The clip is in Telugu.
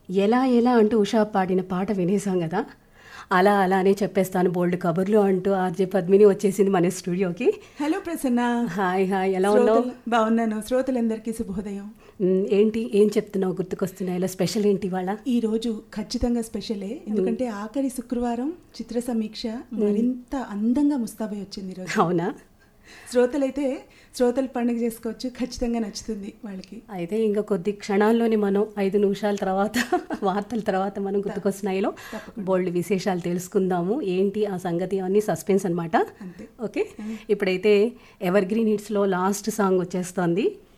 ఎలా ఎలా అంటూ ఉషా పాడిన పాట వినేసాం కదా అలా అలానే చెప్పేస్తాను బోల్డ్ కబుర్లు అంటూ ఆర్జే పద్మిని వచ్చేసింది మన స్టూడియోకి హలో ప్రసన్న హాయ్ హాయ్ ఎలా ఉన్నావు శ్రోతలు- బాగున్నాను శ్రోతలందరికీ శుభోదయం మ్, ఏంటి ఏం చెప్తున్నావు గుర్తుకొస్తున్నాయి ఇలా స్పెషల్ ఏంటి ఇవాళ ఈ రోజు ఖచ్చితంగా స్పెషలే ఎందుకంటే ఆఖరి శుక్రవారం చిత్ర సమీక్ష మరింత అందంగా ముస్తాబై వచ్చింది ఈరోజు అవునా శ్రోతలైతే శ్రోతలు పండుగ చేసుకోవచ్చు ఖచ్చితంగా నచ్చుతుంది వాళ్ళకి అయితే ఇంకా కొద్ది క్షణాల్లోనే మనం ఐదు నిమిషాల తర్వాత వార్తల తర్వాత మనం గుర్తుకొస్తున్నాయిలో బోల్డ్ విశేషాలు తెలుసుకుందాము ఏంటి ఆ సంగతి అన్ని సస్పెన్స్ అన్నమాట అంతే ఓకే ఇప్పుడైతే ఎవర్ గ్రీన్ హిట్స్లో లాస్ట్ సాంగ్ వచ్చేస్తోంది